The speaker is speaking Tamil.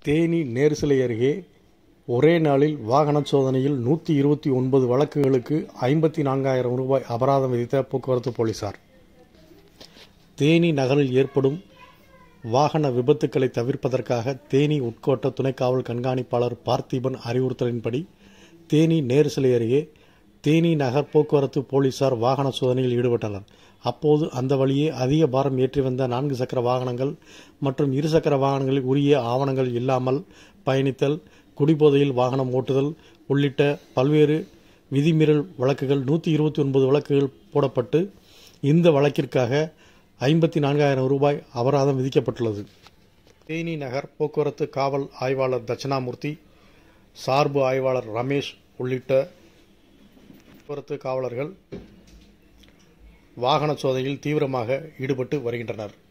தேனி நேர்சிலை அருகே ஒரே நாளில் வாகன சோதனையில் நூற்றி இருபத்தி ஒன்பது வழக்குகளுக்கு ஐம்பத்தி நான்காயிரம் ரூபாய் அபராதம் விதித்த போக்குவரத்து போலீசார் தேனி நகரில் ஏற்படும் வாகன விபத்துக்களை தவிர்ப்பதற்காக தேனி உட்கோட்ட துணை காவல் கண்காணிப்பாளர் பார்த்திபன் அறிவுறுத்தலின்படி தேனி நேர்சிலை அருகே தேனி நகர் போக்குவரத்து போலீசார் வாகன சோதனையில் ஈடுபட்டனர் அப்போது அந்த வழியே அதிக பாரம் ஏற்றி வந்த நான்கு சக்கர வாகனங்கள் மற்றும் இருசக்கர வாகனங்களில் உரிய ஆவணங்கள் இல்லாமல் பயணித்தல் குடிபோதையில் வாகனம் ஓட்டுதல் உள்ளிட்ட பல்வேறு விதிமீறல் வழக்குகள் நூற்றி இருபத்தி ஒன்பது வழக்குகள் போடப்பட்டு இந்த வழக்கிற்காக ஐம்பத்தி நான்காயிரம் ரூபாய் அபராதம் விதிக்கப்பட்டுள்ளது தேனி நகர் போக்குவரத்து காவல் ஆய்வாளர் தட்சிணாமூர்த்தி சார்பு ஆய்வாளர் ரமேஷ் உள்ளிட்ட போக்குவரத்து காவலர்கள் வாகன சோதனையில் தீவிரமாக ஈடுபட்டு வருகின்றனர்